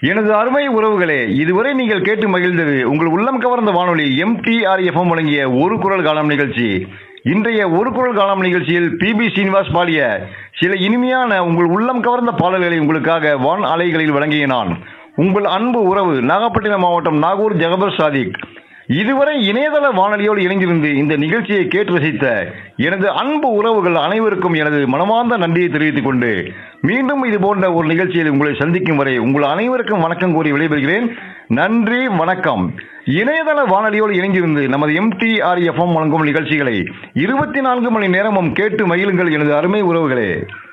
எனது அருமை உறவுகளே இதுவரை நீங்கள் கேட்டு மகிழ்ந்தது உங்கள் உள்ளம் கவர்ந்த வானொலி எம்டிஆர்எஃப்எம் வழங்கிய ஒரு குரல் காலம் நிகழ்ச்சி இன்றைய ஒரு குரல் காலம் நிகழ்ச்சியில் பிபி சீனிவாஸ் பாடிய சில இனிமையான உங்கள் உள்ளம் கவர்ந்த பாடல்களை உங்களுக்காக வான் அலைகளில் வழங்கிய நான் உங்கள் அன்பு உறவு நாகப்பட்டினம் மாவட்டம் நாகூர் ஜெகபர் சாதிக் இதுவரை இணையதள வானொலியோடு இணைந்திருந்து இந்த நிகழ்ச்சியை கேட்டு ரசித்த எனது அன்பு உறவுகள் அனைவருக்கும் எனது மனமார்ந்த நன்றியை தெரிவித்துக் கொண்டு மீண்டும் இது போன்ற ஒரு நிகழ்ச்சியில் உங்களை சந்திக்கும் வரை உங்கள் அனைவருக்கும் வணக்கம் கூறி விடைபெறுகிறேன் நன்றி வணக்கம் இணையதள வானொலியோடு இணைந்திருந்து நமது எம்டிஆர்எஃப்எம் வழங்கும் நிகழ்ச்சிகளை இருபத்தி நான்கு மணி நேரமும் கேட்டு மகிழுங்கள் எனது அருமை உறவுகளே